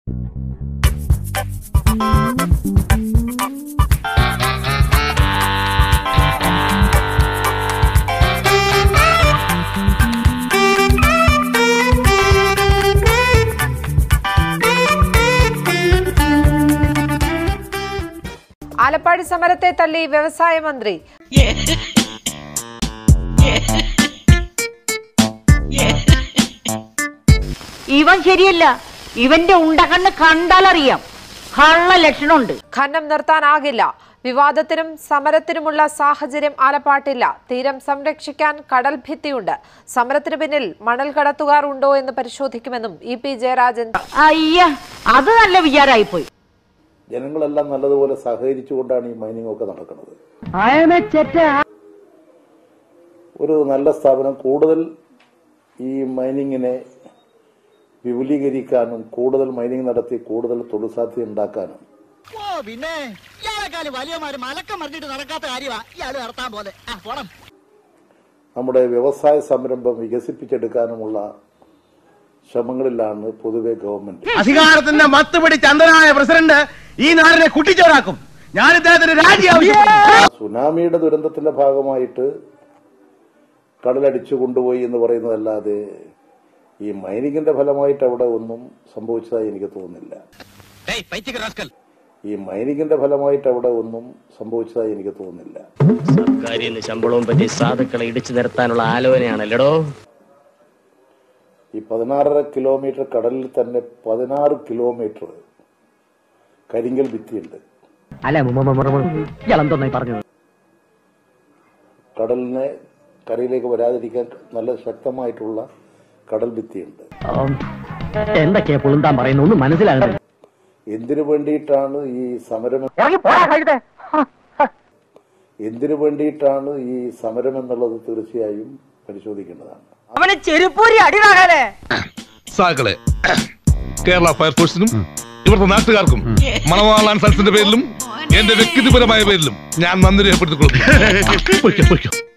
ആലപ്പാടി സമരത്തെ തള്ളി വ്യവസായ മന്ത്രി ഇവൻ ശരിയല്ല ഇവന്റെ ഉണ്ടകണ്ണ് കണ്ടാലറിയാം കള്ള ലക്ഷണമുണ്ട് ഖനനം നിർത്താനാകില്ല വിവാദത്തിനും സമരത്തിനുമുള്ള സാഹചര്യം ആലപ്പാട്ടില്ല തീരം സംരക്ഷിക്കാൻ കടൽ ഭിത്തിയുണ്ട് സമരത്തിന് പിന്നിൽ മണൽ കടത്തുകാർ ഉണ്ടോ എന്ന് പരിശോധിക്കുമെന്നും ഇ പി ജയരാജൻ അയ്യ അത് നല്ല വിചാരായിപ്പോയി ജനങ്ങളെല്ലാം നല്ലതുപോലെ സഹകരിച്ചുകൊണ്ടാണ് ഈ മൈനിങ് ഒക്കെ നടക്കുന്നത് ഒരു നല്ല സ്ഥാപനം കൂടുതൽ ഈ മൈനിങ്ങിനെ വിപുലീകരിക്കാനും കൂടുതൽ മൈനിങ് നടത്തി കൂടുതൽ തൊഴിൽ സാധ്യത ഉണ്ടാക്കാനും ഓ പിന്നെ ഇയാളെക്കാല് വലിയമാര് മലക്കം മറിഞ്ഞിട്ട് നടക്കാത്ത കാര്യമാ ഇയാള് നടത്താൻ പോലെ ആ പോണം നമ്മുടെ വ്യവസായ സംരംഭം വികസിപ്പിച്ചെടുക്കാനുമുള്ള ശ്രമങ്ങളിലാണ് പൊതുവെ ഗവൺമെന്റ് അധികാരത്തിന്റെ മത്ത് പിടിച്ച അന്ധനായ പ്രസിഡന്റ് ഈ നാടിനെ കുട്ടിച്ചോറാക്കും ഞാൻ ഇദ്ദേഹത്തിന് രാജി ആവശ്യപ്പെടുന്നു സുനാമിയുടെ ദുരന്തത്തിന്റെ ഭാഗമായിട്ട് കടലടിച്ചു കൊണ്ടുപോയി എന്ന് പറയുന്നതല്ലാതെ ഈ മൈനിങ്ങിന്റെ ഫലമായിട്ട് അവിടെ ഒന്നും സംഭവിച്ചതായി എനിക്ക് തോന്നുന്നില്ല ഈ മൈനിങ്ങിന്റെ ഫലമായിട്ട് അവിടെ ഒന്നും സംഭവിച്ചതായി എനിക്ക് തോന്നുന്നില്ല സർക്കാരിന്ന് ശമ്പളവും പറ്റി സാധുക്കളെ ഇടിച്ചു നിരത്താനുള്ള ആലോചനയാണല്ലടോ ഈ പതിനാറര കിലോമീറ്റർ കടലിൽ തന്നെ പതിനാറ് കിലോമീറ്റർ കരിങ്കൽ ഭിത്തിയുണ്ട് അല്ല ഇയാളെന്തോന്നായി പറഞ്ഞത് കടലിനെ കരയിലേക്ക് വരാതിരിക്കാൻ നല്ല ശക്തമായിട്ടുള്ള കടൽ ഭിത്തിയുണ്ട് എന്തൊക്കെയാ പുളുന്താൻ പറയുന്നു ഒന്നും മനസ്സിലാകുന്നില്ല എന്തിനു വേണ്ടിയിട്ടാണ് ഈ സമരം എന്തിനു വേണ്ടിയിട്ടാണ് ഈ സമരം എന്നുള്ളത് തീർച്ചയായും പരിശോധിക്കേണ്ടതാണ് അവന് ചെരുപ്പൂരി അടിവാകാലേ സാക്കളെ കേരള ഫയർഫോഴ്സിനും ഇവിടുത്തെ നാട്ടുകാർക്കും മണവാളാൻ സൽസിന്റെ പേരിലും എന്റെ വ്യക്തിപരമായ പേരിലും ഞാൻ നന്ദി രേഖപ്പെടുത്തിക്കൊള്ളുന്നു പൊയ്ക്കോ, പൊയ്ക്കോ.